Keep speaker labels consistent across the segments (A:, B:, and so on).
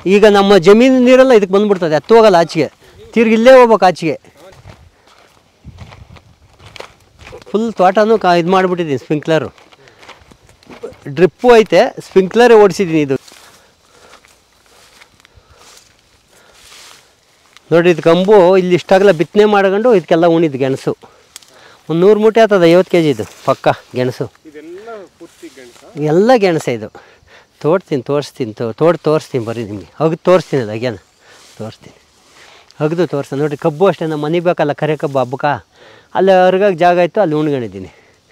A: ಈಗ ನಮ್ಮ ಜಮೀನು ನೀರೆಲ್ಲ ಇದಕ್ಕೆ ಬಂದ್ಬಿಡ್ತದೆ ಹತ್ತು ಹೋಗಲ್ಲ ಆಚೆಗೆ ತಿರ್ಗಿ ಇಲ್ಲೇ ಹೋಗ್ಬೇಕು ಆಚೆಗೆ ಫುಲ್ ತೋಟನೂ ಕಾ ಇದು ಮಾಡಿಬಿಟ್ಟಿದ್ದೀನಿ ಸ್ಪ್ರಿಂಕ್ಲರು ಡ್ರಿಪ್ಪು ಐತೆ ಸ್ಪ್ರಿಂಕ್ಲರೇ ಓಡಿಸಿದ್ದೀನಿ ಇದು ನೋಡಿ ಇದು ಕಂಬು ಇಲ್ಲಿ ಇಷ್ಟಾಗಲ್ಲ ಬಿತ್ತನೆ ಮಾಡ್ಕೊಂಡು ಇದಕ್ಕೆಲ್ಲ ಉಣಿದ್ದು ಗೆಣಸು ಒಂದು ನೂರು ಮೂಟೆ ಆಗ್ತದೆ ಐವತ್ತು ಕೆ ಜಿ ಇದು ಪಕ್ಕ ಗೆಣಸು
B: ಇದೆಲ್ಲ ಪೂರ್ತಿ ಗೆಣಸ
A: ಎಲ್ಲ ಗೆಣಸೆ ಇದು ತೋಡ್ತೀನಿ ತೋರಿಸ್ತೀನಿ ತೋ ತೋಡ್ ತೋರಿಸ್ತೀನಿ ಬರ್ರಿ ನಿಮಗೆ ಅಗದು ತೋರಿಸ್ತೀನಿ ಅದು ಅಗೇನ ತೋರಿಸ್ತೀನಿ ಅಗದು ತೋರಿಸ್ತೀನಿ ನೋಡಿ ಕಬ್ಬು ಅಷ್ಟೇ ನಮ್ಮ ಮನೆ ಬೇಕಲ್ಲ ಕರೆ ಕಬ್ಬು ಹಬ್ಬಕ್ಕ ಅಲ್ಲಿ ಅರ್ಗಾಗಿ ಜಾಗ ಇತ್ತು ಅಲ್ಲಿ ಉಣ್ಕೊಂಡಿದ್ದೀನಿ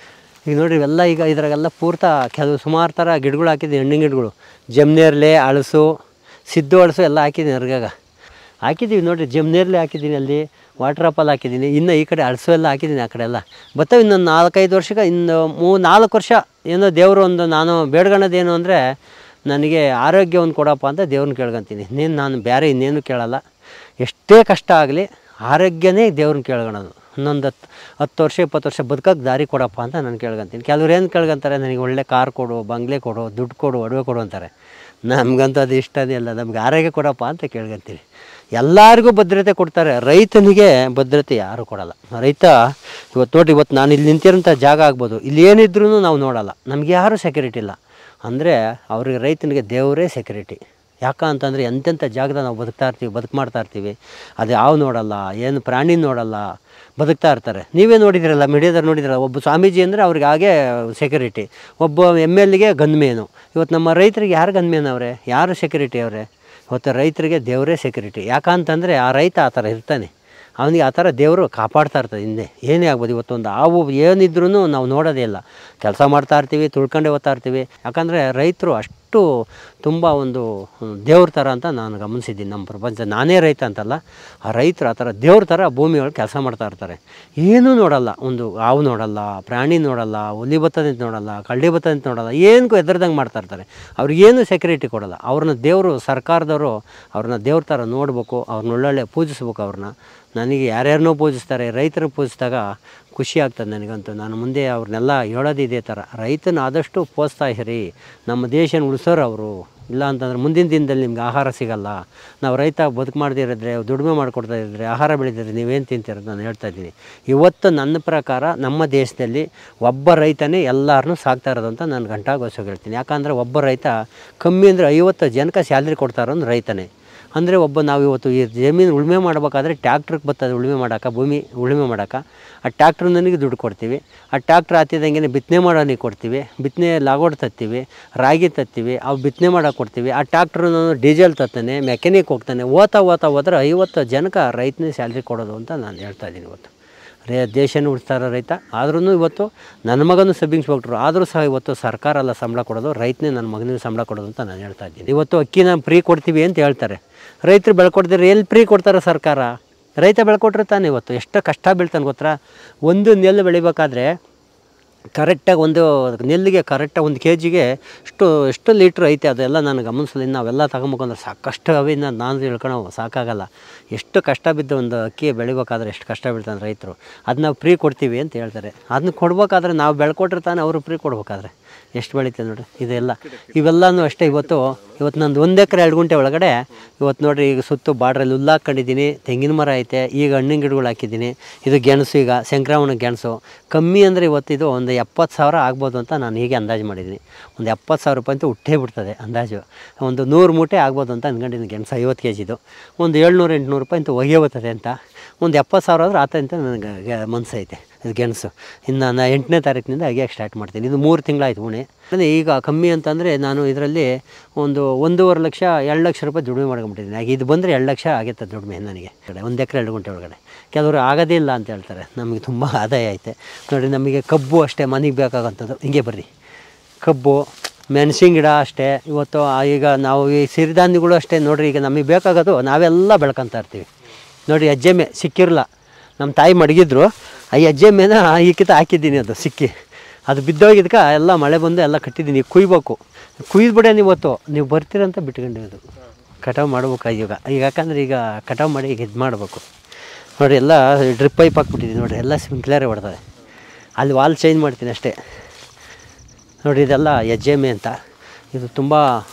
A: ಈಗ ನೋಡಿರಿ ಇವೆಲ್ಲ ಈಗ ಇದ್ರಾಗೆಲ್ಲ ಪೂರ್ತ ಕೆಲವು ಸುಮಾರು ಥರ ಗಿಡಗಳು ಹಾಕಿದ್ದೀನಿ ಹಣ್ಣಿನ ಗಿಡಗಳು ಜಮ್ನೇರ್ಲೆ ಅಳಸು ಸಿದ್ದು ಅಳಸು ಎಲ್ಲ ಹಾಕಿದ್ದೀನಿ ಅರ್ಗಾಗ ಹಾಕಿದ್ದೀವಿ ನೋಡಿರಿ ಜಮ್ನೇರ್ಲೆ ಹಾಕಿದ್ದೀನಿ ಅಲ್ಲಿ ವಾಟರ್ ಆಪಲ್ ಹಾಕಿದ್ದೀನಿ ಇನ್ನು ಈ ಕಡೆ ಅಳಸು ಎಲ್ಲ ಹಾಕಿದ್ದೀನಿ ಆ ಕಡೆ ಎಲ್ಲ ಬರ್ತವೆ ಇನ್ನೊಂದು ನಾಲ್ಕೈದು ವರ್ಷಕ್ಕೆ ಇನ್ನು ಮೂ ನಾಲ್ಕು ವರ್ಷ ಏನೋ ದೇವರು ಒಂದು ನಾನು ಬೇಡ್ಕೊಳ್ಳೋದೇನು ಅಂದರೆ ನನಗೆ ಆರೋಗ್ಯ ಒಂದು ಕೊಡಪ್ಪ ಅಂತ ದೇವ್ರನ್ನ ಕೇಳ್ಕೊತೀನಿ ಇನ್ನೇನು ನಾನು ಬೇರೆ ಇನ್ನೇನು ಕೇಳಲ್ಲ ಎಷ್ಟೇ ಕಷ್ಟ ಆಗಲಿ ಆರೋಗ್ಯನೇ ದೇವ್ರನ್ನ ಕೇಳ್ಕೊಳೋದು ಇನ್ನೊಂದು ಹತ್ತು ಹತ್ತು ವರ್ಷ ಇಪ್ಪತ್ತು ವರ್ಷ ಬದುಕಕ್ಕೆ ದಾರಿ ಕೊಡಪ್ಪ ಅಂತ ನಾನು ಕೇಳ್ಕೊತೀನಿ ಕೆಲವ್ರು ಏನು ಕೇಳ್ಕೊಂತಾರೆ ನನಗೆ ಒಳ್ಳೆ ಕಾರ್ ಕೊಡು ಬಂಗ್ಲೆ ಕೊಡು ದುಡ್ಡು ಕೊಡು ಒಡವೆ ಕೊಡು ಅಂತಾರೆ ನಮಗಂತೂ ಅದು ಇಷ್ಟನೇ ಇಲ್ಲ ನಮ್ಗೆ ಆರೋಗ್ಯ ಕೊಡಪ್ಪ ಅಂತ ಕೇಳ್ಕೊತೀನಿ ಎಲ್ಲರಿಗೂ ಭದ್ರತೆ ಕೊಡ್ತಾರೆ ರೈತನಿಗೆ ಭದ್ರತೆ ಯಾರು ಕೊಡಲ್ಲ ರೈತ ಇವತ್ತು ನೋಡಿ ಇವತ್ತು ನಾನು ಇಲ್ಲಿ ನಿಂತಿರೋಂಥ ಜಾಗ ಆಗ್ಬೋದು ಇಲ್ಲಿ ಏನಿದ್ರೂ ನಾವು ನೋಡಲ್ಲ ನಮ್ಗೆ ಯಾರೂ ಸೆಕ್ಯೂರಿಟಿ ಇಲ್ಲ ಅಂದರೆ ಅವ್ರಿಗೆ ರೈತನಿಗೆ ದೇವರೇ ಸೆಕ್ಯೂರಿಟಿ ಯಾಕ ಅಂತಂದರೆ ಎಂತೆಂಥ ಜಾಗದ ನಾವು ಬದುಕ್ತಾ ಇರ್ತೀವಿ ಬದುಕು ಮಾಡ್ತಾ ಇರ್ತೀವಿ ಅದು ಯಾವ ನೋಡಲ್ಲ ಏನು ಪ್ರಾಣಿ ನೋಡಲ್ಲ ಬದುಕ್ತಾ ಇರ್ತಾರೆ ನೀವೇ ನೋಡಿದಿರಲ್ಲ ಮೀಡಿಯಾದಲ್ಲಿ ನೋಡಿದಿರಲ್ಲ ಒಬ್ಬ ಸ್ವಾಮೀಜಿ ಅಂದರೆ ಅವ್ರಿಗೆ ಹಾಗೆ ಸೆಕ್ಯೂರಿಟಿ ಒಬ್ಬ ಎಮ್ ಎಲ್ಗೆ ಗನ್ಮೇನು ಇವತ್ತು ನಮ್ಮ ರೈತರಿಗೆ ಯಾರು ಗನ್ಮೇನ್ ಅವರೇ ಯಾರು ಸೆಕ್ಯೂರಿಟಿ ಅವರೇ ಇವತ್ತು ರೈತರಿಗೆ ದೇವರೇ ಸೆಕ್ಯೂರಿಟಿ ಯಾಕಂತಂದರೆ ಆ ರೈತ ಆ ಥರ ಇರ್ತಾನೆ ಅವನಿಗೆ ಆ ಥರ ದೇವರು ಕಾಪಾಡ್ತಾ ಇರ್ತದೆ ಹಿಂದೆ ಏನೇ ಆಗ್ಬೋದು ಇವತ್ತೊಂದು ಹಾವು ಏನಿದ್ರೂ ನಾವು ನೋಡೋದೇ ಇಲ್ಲ ಕೆಲಸ ಮಾಡ್ತಾ ಇರ್ತೀವಿ ತುಳ್ಕೊಂಡೇ ಓದ್ತಾ ಇರ್ತೀವಿ ಯಾಕಂದರೆ ರೈತರು ಅಷ್ಟು ತುಂಬ ಒಂದು ದೇವ್ರ ಥರ ಅಂತ ನಾನು ಗಮನಿಸಿದ್ದೀನಿ ನಮ್ಮ ಪ್ರಪಂಚ ನಾನೇ ರೈತ ಅಂತಲ್ಲ ಆ ರೈತರು ಆ ಥರ ದೇವ್ರ ಥರ ಭೂಮಿಯೊಳಗೆ ಕೆಲಸ ಮಾಡ್ತಾ ಇರ್ತಾರೆ ಏನೂ ನೋಡಲ್ಲ ಒಂದು ಹಾವು ನೋಡಲ್ಲ ಪ್ರಾಣಿ ನೋಡಲ್ಲ ಹುಲಿ ಬರ್ತದೆ ಅಂತ ನೋಡಲ್ಲ ಕಳ್ಳಿ ಬರ್ತದೆ ಅಂತ ನೋಡಲ್ಲ ಏನಕ್ಕೂ ಎದ್ರದಂಗೆ ಮಾಡ್ತಾ ಇರ್ತಾರೆ ಅವ್ರಿಗೇನು ಸೆಕ್ಯೂರಿಟಿ ಕೊಡಲ್ಲ ಅವ್ರನ್ನ ದೇವರು ಸರ್ಕಾರದವರು ಅವ್ರನ್ನ ದೇವ್ರ ಥರ ನೋಡ್ಬೇಕು ಅವ್ರನ್ನ ಒಳ್ಳೊಳ್ಳೆ ಪೂಜಿಸ್ಬೇಕು ಅವ್ರನ್ನ ನನಗೆ ಯಾರ್ಯಾರನ್ನೋ ಪೂಜಿಸ್ತಾರೆ ರೈತರು ಪೂಜಿಸಿದಾಗ ಖುಷಿ ಆಗ್ತದೆ ನನಗಂತೂ ನಾನು ಮುಂದೆ ಅವ್ರನ್ನೆಲ್ಲ ಹೇಳೋದು ಇದೇ ಥರ ರೈತನ ಆದಷ್ಟು ಪ್ರೋತ್ಸಾಹಿಸ್ರಿ ನಮ್ಮ ದೇಶನ ಉಳಿಸೋರು ಅವರು ಇಲ್ಲ ಅಂತಂದ್ರೆ ಮುಂದಿನ ದಿನದಲ್ಲಿ ನಿಮ್ಗೆ ಆಹಾರ ಸಿಗಲ್ಲ ನಾವು ರೈತ ಬದುಕು ಮಾಡದಿರಿದ್ರೆ ದುಡಿಮೆ ಮಾಡಿಕೊಡ್ತಾ ಇದ್ದರೆ ಆಹಾರ ಬೆಳೆದಿದ್ರೆ ನೀವೇನು ತಿಂತೀರ ನಾನು ಹೇಳ್ತಾ ಇದ್ದೀನಿ ಇವತ್ತು ನನ್ನ ಪ್ರಕಾರ ನಮ್ಮ ದೇಶದಲ್ಲಿ ಒಬ್ಬ ರೈತನೇ ಎಲ್ಲರನ್ನೂ ಸಾಕ್ತಾ ಇರೋದು ಅಂತ ನಾನು ಗಂಟಾಗೋಸೋಗಿ ಹೇಳ್ತೀನಿ ಯಾಕಂದರೆ ಒಬ್ಬ ರೈತ ಕಮ್ಮಿ ಅಂದರೆ ಐವತ್ತು ಜನಕ್ಕೆ ಸ್ಯಾಲ್ರಿ ಕೊಡ್ತಾ ಇರೋನು ರೈತನೇ ಅಂದರೆ ಒಬ್ಬ ನಾವು ಇವತ್ತು ಈ ಜಮೀನು ಉಳುಮೆ ಮಾಡಬೇಕಾದ್ರೆ ಟ್ಯಾಕ್ಟ್ರಿಗೆ ಬರ್ತದೆ ಉಳುಮೆ ಮಾಡೋಕೆ ಭೂಮಿ ಉಳುಮೆ ಮಾಡೋಕೆ ಆ ಟ್ಯಾಕ್ಟ್ರ್ ನನಗೆ ದುಡ್ಡು ಕೊಡ್ತೀವಿ ಆ ಟ್ಯಾಕ್ಟ್ರ್ ಹತ್ತಿದಂಗೆ ಬಿತ್ತನೆ ಮಾಡೋನಿಗೆ ಕೊಡ್ತೀವಿ ಬಿತ್ತನೆ ಲಾಗೋಡ್ ತತ್ತೀವಿ ರಾಗಿ ತತ್ತೀವಿ ಅವು ಬಿತ್ತನೆ ಮಾಡೋಕೆ ಕೊಡ್ತೀವಿ ಆ ಟ್ಯಾಕ್ಟ್ರು ಡೀಸೆಲ್ ತತ್ತಾನೆ ಮೆಕ್ಯಾನಿಕ್ ಹೋಗ್ತಾನೆ ಓತಾ ಓತಾ ಹೋದ್ರೆ ಐವತ್ತು ಜನಕ್ಕೆ ರೈತನೇ ಸ್ಯಾಲ್ರಿ ಕೊಡೋದು ಅಂತ ನಾನು ಹೇಳ್ತಾ ಇದ್ದೀನಿ ಇವತ್ತು ರೇ ದೇಶನ ಉಳಿಸ್ತಾರ ರೈತ ಆದ್ರೂ ಇವತ್ತು ನನ್ನ ಮಗನೂ ಸಬ್ ಇನ್ಸ್ಪೆಕ್ಟ್ರು ಆದರೂ ಸಹ ಇವತ್ತು ಸರ್ಕಾರ ಎಲ್ಲ ಸಂಬಳ ಕೊಡೋದು ರೈತನೇ ನನ್ನ ಮಗನಿಗೆ ಸಂಬಳ ಕೊಡೋದು ಅಂತ ನಾನು ಹೇಳ್ತಾ ಇದ್ದೀನಿ ಇವತ್ತು ಅಕ್ಕಿನ ಫ್ರೀ ಕೊಡ್ತೀವಿ ಅಂತ ಹೇಳ್ತಾರೆ ರೈತರು ಬೆಳ್ಕೊಡ್ದಿದ್ರೆ ಎಲ್ಲಿ ಫ್ರೀ ಕೊಡ್ತಾರೆ ಸರ್ಕಾರ ರೈತ ಬೆಳ್ಕೊಟ್ರೆ ತಾನೇ ಇವತ್ತು ಎಷ್ಟು ಕಷ್ಟ ಬೀಳ್ತಾನೆ ಗೊತ್ತಾ ಒಂದು ನೆಲ್ಲು ಬೆಳಿಬೇಕಾದ್ರೆ ಕರೆಕ್ಟಾಗಿ ಒಂದು ನೆಲ್ಲಿಗೆ ಕರೆಕ್ಟಾಗಿ ಒಂದು ಕೆ ಜಿಗೆ ಎಷ್ಟು ಎಷ್ಟು ಲೀಟ್ರ್ ಐತೆ ಅದೆಲ್ಲ ನಾನು ಗಮನಿಸಲಿ ನಾವೆಲ್ಲ ತಗೊಂಬೇಕಂದ್ರೆ ಸಾಕಷ್ಟು ಅವಿನ ನಾನು ತಿಳ್ಕೊಳೋ ಸಾಕಾಗಲ್ಲ ಎಷ್ಟು ಕಷ್ಟ ಬಿದ್ದು ಒಂದು ಅಕ್ಕಿ ಬೆಳಿಬೇಕಾದ್ರೆ ಎಷ್ಟು ಕಷ್ಟ ಬೀಳ್ತಾನೆ ರೈತರು ಅದು ನಾವು ಫ್ರೀ ಕೊಡ್ತೀವಿ ಅಂತ ಹೇಳ್ತಾರೆ ಅದನ್ನ ಕೊಡ್ಬೇಕಾದ್ರೆ ನಾವು ಬೆಳ್ಕೊಟ್ರೆ ತಾನೇ ಅವರು ಫ್ರೀ ಕೊಡ್ಬೇಕಾದ್ರೆ ಎಷ್ಟು ಬೆಳೀತದೆ ನೋಡಿರಿ ಇದೆಲ್ಲ ಇವೆಲ್ಲನೂ ಅಷ್ಟೇ ಇವತ್ತು ಇವತ್ತು ನಂದು ಒಂದು ಎಕರೆ ಎರಡು ಗುಂಟೆ ಒಳಗಡೆ ಇವತ್ತು ನೋಡಿರಿ ಈಗ ಸುತ್ತು ಬಾಡ್ರಲ್ಲಿ ಹುಲ್ಲು ಹಾಕ್ಕೊಂಡಿದ್ದೀನಿ ತೆಂಗಿನ ಮರ ಐತೆ ಈಗ ಹಣ್ಣಿನ ಗಿಡಗಳು ಹಾಕಿದ್ದೀನಿ ಇದು ಗೆಣಸು ಈಗ ಸಂಕ್ರಮಣ ಗೆಣಸು ಕಮ್ಮಿ ಅಂದರೆ ಇವತ್ತಿದು ಒಂದು ಎಪ್ಪತ್ತು ಸಾವಿರ ಆಗ್ಬೋದು ಅಂತ ನಾನು ಹೀಗೆ ಅಂದಾಜು ಮಾಡಿದ್ದೀನಿ ಒಂದು ಎಪ್ಪತ್ತು ಸಾವಿರ ರೂಪಾಯಿ ಅಂತ ಹುಟ್ಟೇ ಬಿಡ್ತದೆ ಅಂದಾಜು ಒಂದು ನೂರು ಮೂಟೆ ಆಗ್ಬೋದು ಅಂತ ಅಂದ್ಕೊಂಡಿದ್ದೀನಿ ಗೆಣಸು ಐವತ್ತು ಕೆ ಜಿದು ಒಂದು ಏಳ್ನೂರು ಎಂಟುನೂರು ರೂಪಾಯಿ ಅಂತ ಒಗೆ ಬರ್ತದೆ ಅಂತ ಒಂದು ಎಪ್ಪತ್ತು ಸಾವಿರ ಆದ್ರೆ ಆತ ಅಂತ ನನಗೆ ಮನಸ್ಸು ಐತೆ ಇದು ಗೆಣಸು ಇನ್ನು ನಾನು ಎಂಟನೇ ತಾರೀಕಿನಿಂದ ಅಗಿಯೋಕ್ಕೆ ಸ್ಟಾರ್ಟ್ ಮಾಡ್ತೀನಿ ಇದು ಮೂರು ತಿಂಗಳಾಯ್ತು ಉಣೆ ಅಂದರೆ ಈಗ ಕಮ್ಮಿ ಅಂತಂದರೆ ನಾನು ಇದರಲ್ಲಿ ಒಂದು ಒಂದೂವರೆ ಲಕ್ಷ ಎರಡು ಲಕ್ಷ ರೂಪಾಯಿ ದುಡಿಮೆ ಮಾಡ್ಕೊಂಬಿಟ್ಟಿದ್ದೀನಿ ಆಗ ಇದು ಬಂದರೆ ಎರಡು ಲಕ್ಷ ಆಗುತ್ತೆ ದುಡಿಮೆ ನನಗೆ ಕಡೆ ಒಂದು ಎಕರೆ ಎರಡು ಗಂಟೆ ಒಳಗಡೆ ಕೆಲವರು ಆಗೋದೇ ಇಲ್ಲ ಅಂತ ಹೇಳ್ತಾರೆ ನಮಗೆ ತುಂಬ ಆದಾಯ ಐತೆ ನೋಡಿ ನಮಗೆ ಕಬ್ಬು ಅಷ್ಟೇ ಮನೆಗೆ ಬೇಕಾಗಂಥದ್ದು ಹಿಂಗೆ ಬರ್ರಿ ಕಬ್ಬು ಮೆಣಸಿನ ಗಿಡ ಅಷ್ಟೇ ಇವತ್ತು ಆ ಈಗ ನಾವು ಈ ಸಿರಿಧಾನ್ಯಗಳು ಅಷ್ಟೇ ನೋಡಿರಿ ಈಗ ನಮಗೆ ಬೇಕಾಗೋದು ನಾವೆಲ್ಲ ಬೆಳ್ಕೊತಾ ಇರ್ತೀವಿ ನೋಡಿ ಅಜ್ಜೆ ಮೇ ಸಿಕ್ಕಿರಲ್ಲ ನಮ್ಮ ತಾಯಿ ಮಡಗಿದ್ರು ಆ ಅಜ್ಜೆ ಮೇನ ಈಕಿತ ಹಾಕಿದ್ದೀನಿ ಅದು ಸಿಕ್ಕಿ ಅದು ಬಿದ್ದೋಗಿದ್ಕ ಎಲ್ಲ ಮಳೆ ಬಂದು ಎಲ್ಲ ಕಟ್ಟಿದ್ದೀನಿ ಈಗ ಕುಯ್ಬೇಕು ಕುಯ್ದುಬಿಡೇ ಇವತ್ತು ನೀವು ಬರ್ತೀರಂತ ಬಿಟ್ಕೊಂಡಿರೋದು ಕಟಾವು ಮಾಡ್ಬೇಕು ಈಗ ಈಗ ಯಾಕಂದ್ರೆ ಈಗ ಕಟಾವು ಮಾಡಿ ಈಗ ಇದು ಮಾಡಬೇಕು ನೋಡಿ ಎಲ್ಲ ಡ್ರಿಪ್ ಪೈಪ್ ಹಾಕ್ಬಿಟ್ಟಿದ್ದೀನಿ ನೋಡಿ ಎಲ್ಲ ಸ್ಪ್ರಿಂಕ್ಲರೇ ಹೊಡ್ತದೆ ಅಲ್ಲಿ ವಾಲ್ ಚೇಂಜ್ ಮಾಡ್ತೀನಿ ಅಷ್ಟೇ ನೋಡಿ ಇದೆಲ್ಲ ಎಜ್ಜೆಮೆ ಅಂತ ಇದು ತುಂಬ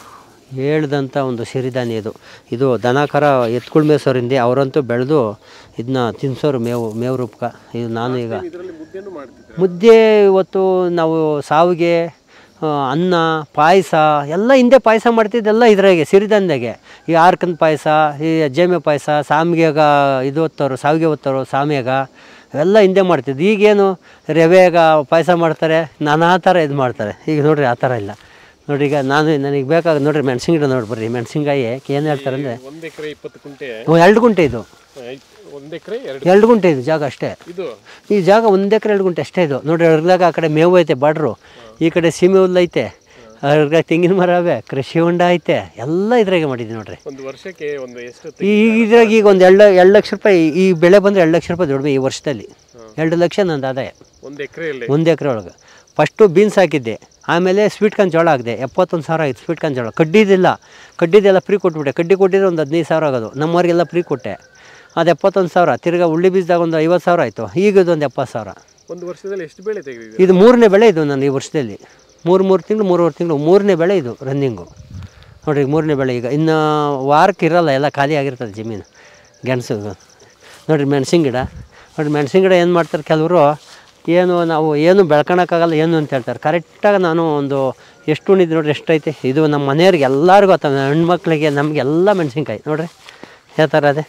A: ಹೇಳ್ದಂಥ ಒಂದು ಸಿರಿಧಾನ್ಯ ಇದು ಇದು ದನ ಕರ ಎತ್ಕೊಳ್ ಮೇಸೋರಿಂದ ಅವರಂತೂ ಬೆಳೆದು ಇದನ್ನ ತಿನ್ಸೋರು ಮೇವು ಮೇವು ರೂಪಕ ಇದು ನಾನು ಈಗ
B: ಇದರಲ್ಲಿ ಮುದ್ದೆನೂ ಮಾಡ್ತಿದ್ರು
A: ಮುದ್ದೆ ಇವತ್ತು ನಾವು ಸಾವಿಗೆ ಆ, ಅನ್ನ ಪಾಯಸ ಎಲ್ಲ ಹಿಂದೆ ಪಾಯಸ ಮಾಡ್ತಿದ್ದೆಲ್ಲ ಇದ್ರಾಗೆ ಸಿರಿಧಾನ್ಯದಾಗೆ ಈ ಆರ್ಕನ್ ಪಾಯಸ ಈ ಅಜ್ಜೆಮೆ ಪಾಯಸ ಸಾಮಿಗೆಗ ಇದು ಒತ್ತೋರು ಸಾವಿಗೆ ಒತ್ತೋರು ಸಾಮ್ಯಾಗ ಎಲ್ಲ ಹಿಂದೆ ಮಾಡ್ತಿದ್ದು ಈಗೇನು ರವೆಗ ಪಾಯಸ ಮಾಡ್ತಾರೆ ನಾನಾ ಥರ ಇದು ಮಾಡ್ತಾರೆ ಈಗ ನೋಡ್ರಿ ಆ ಥರ ಇಲ್ಲ ನೋಡ್ರಿ ಈಗ ನಾನು ನನಗೆ ಬೇಕಾಗ ನೋಡ್ರಿ ಮೆಣಸಿನ ಗಿಡ ನೋಡಿ ಬರ್ರಿ ಮೆಣಸಿನ್ಕಾಯಿ ಏನು ಹೇಳ್ತಾರೆ ಅಂದರೆ
B: ಒಂದ್ ಎಕರೆ ಇಪ್ಪತ್ತು ಕುಂಟೆ
A: ಎರಡು ಗುಂಟೆ ಇದು
B: ಐತ್- ಒಂದ್ ಎಕರೆ ಎರಡು
A: ಎರಡು ಗುಂಟೆ ಇದು ಜಾಗ ಅಷ್ಟೇ
B: ಇದು
A: ಈ ಜಾಗ ಒಂದು ಎಕರೆ ಎರಡು ಗುಂಟೆ ಅಷ್ಟೇ ಇದು ನೋಡಿ ಅರ್ಗದಾಗ ಆ ಕಡೆ ಮೇವು ಐತೆ ಬಾಡ್ರು ಈ ಕಡೆ ಸೀಮೆ ಹುಲ್ಲು ಐತೆ ಅರ್ಗದಾಗ ತೆಂಗಿನ ಮರ ಅವೆ ಕೃಷಿ ಹೊಂಡ ಐತೆ ಎಲ್ಲ ಇದ್ರಾಗೆ ಮಾಡಿದ್ವಿ ನೋಡ್ರಿ
B: ಒಂದು ವರ್ಷಕ್ಕೆ ಒಂದು ಎಷ್ಟು
A: ಈ ಇದ್ರಾಗ ಈಗ ಒಂದು ಎರಡು ಎರಡು ಲಕ್ಷ ರೂಪಾಯಿ ಈ ಬೆಳೆ ಬಂದರೆ ಎರಡು ಲಕ್ಷ ರೂಪಾಯಿ ದುಡಿಮೆ ಈ ವರ್ಷದಲ್ಲಿ ಎರಡು ಲಕ್ಷ ನಂದು ಆದಾಯ
B: ಒಂದು ಎಕರೆಯಲ್ಲಿ
A: ಒಂದು ಎಕರೆ ಒಳಗೆ ಫಸ್ಟು ಬೀನ್ಸ್ ಹಾಕಿದ್ದೆ ಆಮೇಲೆ ಸ್ವೀಟ್ ಕಾರ್ನ್ ಜೋಳ ಹಾಕಿದೆ ಎಪ್ಪತ್ತೊಂದು ಸಾವಿರ ಆಯಿತು ಸ್ವೀಟ್ ಕಾರ್ನ್ ಜೋಳ ಕಡ್ಡಿದಿಲ್ಲ ಕಡ್ಡಿದೆಲ್ಲ ಫ್ರೀ ಕೊಟ್ಬಿಟ್ಟೆ ಕಡ್ಡಿ ಕೊಟ್ಟಿದ್ರೆ ಒಂದು ಹದಿನೈದು ಸಾವಿರ ಆಗೋದು ನಮ್ಮವ್ರಿಗೆಲ್ಲ ಫ್ರೀ ಕೊಟ್ಟೆ ಅದು ಎಪ್ಪತ್ತೊಂದು ಸಾವಿರ ತಿರ್ಗಾ ಉಳ್ಳಿ ಬೀಜದಾಗ ಒಂದು ಐವತ್ತು ಸಾವಿರ ಆಯಿತು ಈಗ ಇದೊಂದು ಎಪ್ಪತ್ತು ಸಾವಿರ
B: ಒಂದು ವರ್ಷದಲ್ಲಿ ಎಷ್ಟು ಬೆಳೆ ತೆಗೆದಿದೆ
A: ಇದು ಮೂರನೇ ಬೆಳೆ ಇದು ನಾನು ಈ ವರ್ಷದಲ್ಲಿ ಮೂರು ಮೂರು ತಿಂಗಳು ಮೂರುವರೆ ತಿಂಗಳು ಮೂರನೇ ಬೆಳೆ ಇದು ರನ್ನಿಂಗು ನೋಡಿರಿ ಮೂರನೇ ಬೆಳೆ ಈಗ ಇನ್ನು ವಾರಕ್ಕೆ ಇರಲ್ಲ ಎಲ್ಲ ಖಾಲಿ ಆಗಿರ್ತದೆ ಜಮೀನು ಗೆಣಸು ನೋಡಿರಿ ಮೆಣಸಿನ ಗಿಡ ನೋಡಿರಿ ಮೆಣಸಿನ ಗಿಡ ಏನು ಮಾಡ್ತಾರೆ ಕೆಲವರು ಏನು ನಾವು ಏನು ಬೆಳ್ಕೊಳಕ್ಕಾಗಲ್ಲ ಏನು ಅಂತ ಹೇಳ್ತಾರೆ ಕರೆಕ್ಟಾಗಿ ನಾನು ಒಂದು ಎಷ್ಟು ಉಣಿದ್ದು ನೋಡ್ರಿ ಎಷ್ಟೈತೆ ಇದು ನಮ್ಮ ಮನೆಯವ್ರಿಗೆ ಎಲ್ಲರಿಗೂ ಗೊತ್ತ ಹೆಣ್ಮಕ್ಳಿಗೆ ನಮಗೆಲ್ಲ ಮೆಣಸಿನ್ಕಾಯಿ ನೋಡಿರಿ ಯಾವ ಥರ ಅದೇ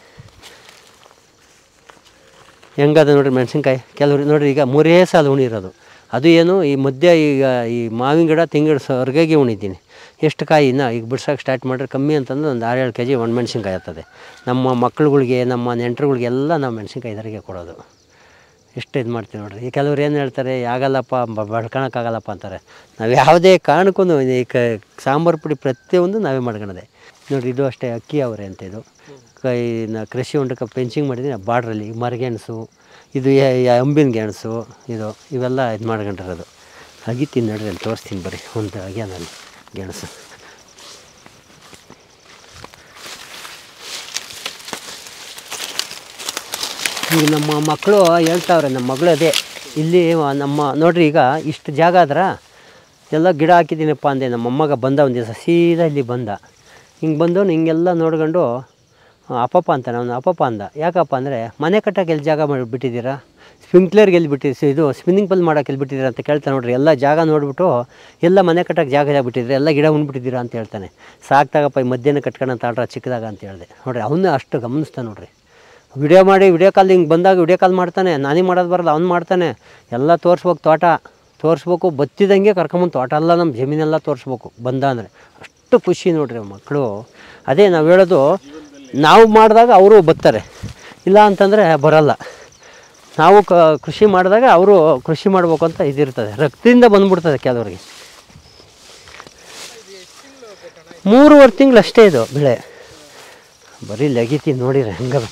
A: ಹೆಂಗದ ನೋಡ್ರಿ ಮೆಣಸಿನ್ಕಾಯಿ ಕೆಲವ್ರು ನೋಡ್ರಿ ಈಗ ಮೂರೇ ಸಾಲ ಉಣಿರೋದು ಅದು ಏನು ಈ ಮಧ್ಯ ಈಗ ಈ ಮಾವಿನ ಗಿಡ ತಿಂಗಿಡ ಹೊರ್ಗಾಗಿ ಉಣಿದ್ದೀನಿ ಎಷ್ಟು ಕಾಯಿ ಇನ್ನು ಈಗ ಬಿಡ್ಸೋಕೆ ಸ್ಟಾರ್ಟ್ ಮಾಡಿದ್ರೆ ಕಮ್ಮಿ ಅಂತಂದ್ರೆ ಒಂದು ಆರು ಏಳು ಕೆ ಜಿ ಒಣ ಮೆಣಸಿನ್ಕಾಯಿ ಆಗ್ತದೆ ನಮ್ಮ ಮಕ್ಳುಗಳಿಗೆ ನಮ್ಮ ನೆಂಟರುಗಳಿಗೆಲ್ಲ ನಾವು ಮೆಣಸಿನ್ಕಾಯಿ ಇದರಿಗೆ ಕೊಡೋದು ಎಷ್ಟು ಇದು ಮಾಡ್ತೀವಿ ನೋಡ್ರಿ ಈ ಕೆಲವ್ರು ಏನು ಹೇಳ್ತಾರೆ ಆಗಲ್ಲಪ್ಪ ಬ- ಬಡ್ಕೊಳಕ್ಕಾಗಲ್ಲಪ್ಪ ಅಂತಾರೆ ನಾವು ಯಾವುದೇ ಕಾರಣಕ್ಕೂ ಈ ಕ ಸಾಂಬಾರು ಪುಡಿ ಪ್ರತಿಯೊಂದು ನಾವೇ ಮಾಡ್ಕೊಳದೆ ನೋಡಿರಿ ಇದು ಅಷ್ಟೇ ಅಕ್ಕಿ ಅವರೆ ಅಂತ ಇದು ಕೈ ನಾ ಕೃಷಿ ಹೊಂಡಕ್ಕೆ ಪೆಂಚಿಂಗ್ ಮಾಡಿದ್ದೀನಿ ಬಾರ್ಡ್ರಲ್ಲಿ ಮರಗೆಣಸು ಇದು ಯ- ಯ- ಅಂಬಿನ ಗೆಣಸು ಇದು ಇವೆಲ್ಲ ಇದು ಮಾಡ್ಕೊಂಡಿರೋದು ಅಗಿತೀನಿ ನೋಡ್ರಿ ಅಲ್ಲಿ ತೋರಿಸ್ತೀನಿ ಬರ್ರಿ ಒಂದು ಅಗ್ಯಾನಲ್ಲಿ ಗೆಣಸು ಈಗ ನಮ್ಮ ಮಕ್ಕಳು ಹೇಳ್ತಾವ್ರೆ ನಮ್ಮ ಮಗಳು ಅದೇ ಇಲ್ಲಿ ನಮ್ಮ ನೋಡ್ರಿ ಈಗ ಇಷ್ಟು ಜಾಗ ಆದ್ರೆ ಎಲ್ಲ ಗಿಡ ಹಾಕಿದ್ದೀನಪ್ಪ ಅಂದೆ ನಮ್ಮ ಅಮ್ಮಗ ಬಂದ ಒಂದು ದಿವಸ ಸೀದಾ ಇಲ್ಲಿ ಬಂದ ಹಿಂಗೆ ಬಂದವನು ಹಿಂಗೆಲ್ಲ ನೋಡ್ಕೊಂಡು ಆ, ಅಪ್ಪಪ್ಪ ಅಂತಾನೆ ಅವನು ಅಪ್ಪಪ್ಪ ಅಂದ ಯಾಕಪ್ಪ ಅಂದರೆ ಮನೆ ಕಟ್ಟಕ್ಕೆ ಎಲ್ಲಿ ಜಾಗ ಮಾಡಿ ಬಿಟ್ಟಿದ್ದೀರಾ ಸ್ಪ್ರಿಂಕ್ಲರ್ಗೆ ಎಲ್ಲಿ ಬಿಟ್ಟಿದ್ದೀರಿ ಇದು ಸ್ವಿಮ್ಮಿಂಗ್ ಪೂಲ್ ಮಾಡೋಕೆ ಎಲ್ಲಿ ಬಿಟ್ಟಿದ್ದೀರಾ ಅಂತ ಕೇಳ್ತಾ ನೋಡ್ರಿ ಎಲ್ಲ ಜಾಗ ನೋಡ್ಬಿಟ್ಟು ಎಲ್ಲ ಮನೆ ಕಟ್ಟಕ್ಕೆ ಜಾಗ ಬಿಟ್ಟಿದ್ದೀರಾ ಎಲ್ಲ ಗಿಡ ಉಣ್ಬಿಟ್ಟಿದ್ದೀರಾ ಅಂತ ಹೇಳ್ತಾನೆ ಸಾಕ್ತಾಗಪ್ಪ ಈ ಮಧ್ಯಾಹ್ನ ಕಟ್ಕೊಂಡು ಆಡ್ರ ಚಿಕ್ಕದಾಗ ಅಂತ ಹೇಳಿದೆ ನೋಡ್ರಿ ಅವನು ಅಷ್ಟು ಗಮನಿಸ್ತಾ ನೋಡ್ರಿ ವಿಡಿಯೋ ಮಾಡಿ ವಿಡಿಯೋ ಕಾಲ್ ಹಿಂಗೆ ಬಂದಾಗ ವಿಡಿಯೋ ಕಾಲ್ ಮಾಡ್ತಾನೆ ನಾನೇ ಮಾಡೋದು ಬರಲ್ಲ ಅವ್ನು ಮಾಡ್ತಾನೆ ಎಲ್ಲ ತೋರಿಸ್ಬೇಕು ತೋಟ ತೋರಿಸ್ಬೇಕು ಬತ್ತಿದಂಗೆ ಕರ್ಕೊಂಬಂದು ತೋಟ ಎಲ್ಲ ನಮ್ಮ ಜಮೀನೆಲ್ಲ ತೋರಿಸ್ಬೇಕು ಬಂದ ಅಂದರೆ ಅಷ್ಟು ಖುಷಿ ನೋಡ್ರಿ ಮಕ್ಕಳು ಅದೇ ನಾವು ಹೇಳೋದು ನಾವು ಮಾಡಿದಾಗ ಅವರು ಬರ್ತಾರೆ ಇಲ್ಲ ಅಂತಂದರೆ ಬರಲ್ಲ ನಾವು ಕ ಕೃಷಿ ಮಾಡಿದಾಗ ಅವರು ಕೃಷಿ ಮಾಡ್ಬೇಕು ಅಂತ ಇದಿರ್ತದೆ ರಕ್ತದಿಂದ ಬಂದ್ಬಿಡ್ತದೆ ಕೆಲವರಿಗೆ ಮೂರುವರೆ ತಿಂಗಳು ಅಷ್ಟೇ ಇದು ಬೆಳೆ ಬರೀ ಲಗಿತೀನಿ ನೋಡಿರಿ ಹಂಗದ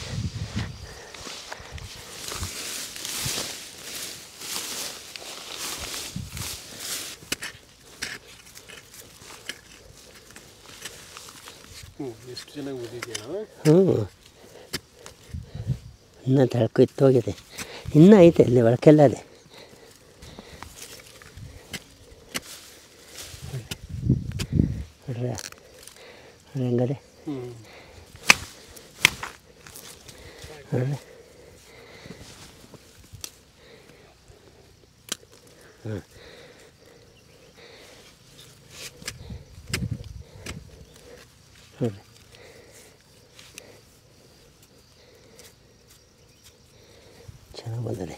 B: ಹ್ಞೂ ಎಷ್ಟು ಚೆನ್ನಾಗಿ ಓದಿದ್ಯಾ
A: ಹ್ಞೂ ಇನ್ನೂ ತಳ್ಕು ಇತ್ತೋಗಿದೆ ಇನ್ನೂ ಐತೆ ಇಲ್ಲಿ ಒಳಕೆಲ್ಲ ಅದೇ ನೋಡ್ರಿ ನೋಡ್ರಿ ಹೆಂಗದೆ
B: ಹ್ಞೂ
A: ನೋಡ್ರಿ ನೋಡ್ರಿ ಚೆನ್ನಾಗಿ ಬಂದಿದೆ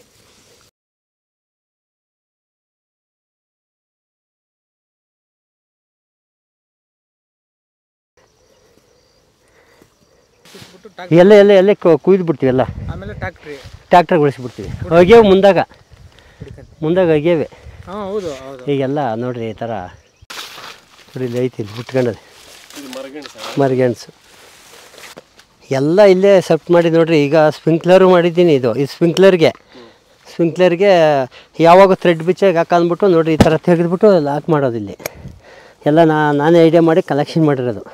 C: ಬಿಟ್ಟು ಟಾಕ್
A: ಎಲ್ಲ ಎಲ್ಲ ಎಲ್ಲ ಕುಯ್ದು ಬಿಡ್ತೀವಿ ಎಲ್ಲ
C: ಆಮೇಲೆ ಟ್ಯಾಕ್ಟ್ರಿ
A: ಟ್ಯಾಕ್ಟ್ರ್ ಬಳಸಿಬಿಡ್ತೀವಿ ಒಗೆವು ಮುಂದಾಗ ಮುಂದಾಗ ಒಗೆವೆ
C: ಹಾಂ ಹೌದು ಹೌದು
A: ಈಗೆಲ್ಲ ನೋಡ್ರಿ ಈ ಥರ ನೋಡಿ ಇಲ್ಲಿ ಐತಿ ಇಲ್ಲಿ ಬಿಟ್ಕೊಂಡದೆ
B: ಇದು ಮರಗೆಣಸ
A: ಮರಿಗೆಣಸು ಎಲ್ಲ ಇಲ್ಲೇ ಸೆಪ್ಟ್ ಮಾಡಿ ನೋಡ್ರಿ ಈಗ ಸ್ಪ್ರಿಂಕ್ಲರು ಮಾಡಿದ್ದೀನಿ ಇದು ಈ ಸ್ಪ್ರಿಂಕ್ಲರ್ಗೆ ಸ್ಪ್ರಿಂಕ್ಲರ್ಗೆ ಯಾವಾಗ ಥ್ರೆಡ್ ಬಿಚ್ಚಾಗಿ ಹಾಕಂದ್ಬಿಟ್ಟು ನೋಡ್ರಿ ಈ ಥರ ತೆಗೆದ್ಬಿಟ್ಟು ಲಾಕ್ ಮಾಡೋದು ಇಲ್ಲಿ ಎಲ್ಲ ನಾ ನಾನೇ ಐಡಿಯಾ ಮಾಡಿ ಕಲೆಕ್ಷನ್ ಮಾಡಿರೋದು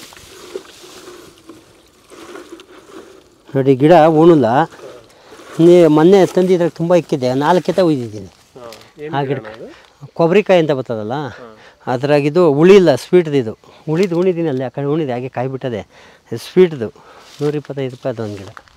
A: ನೋಡಿ ಗಿಡ ಉಣಲ್ಲ ನೀ ಮೊನ್ನೆ ತಂದಿದ್ರಾಗ ತುಂಬ ಇಕ್ಕಿದ್ದೆ ನಾಲ್ಕು ಕೆತ್ತ ಒಯ್ದಿದ್ದೀನಿ
B: ಹಾಂ ಏನು
A: ಆ ಗಿಡ
B: ಗಿಡ ಅದು
A: ಕೊಬ್ಬರಿಕಾಯಿ ಅಂತ ಬರ್ತದಲ್ಲ ಅದ್ರಾಗಿದು ಉಳಿಲ್ಲ ಸ್ವೀಟ್ದು ಇದು ಉಳಿದು ಉಣಿದೀನಿ ಅಲ್ಲಿ ಆ ಕಡೆ ಉಣಿದೆ ಹಾಗೆ ಕಾಯಿ ಬಿಟ್ಟದೆ ಸ್ವೀಟ್ದು ನೂರಿಪ್ಪತ್ತೈದು ರೂಪಾಯಿ ಅದು ಒಂದು ಗಿಡ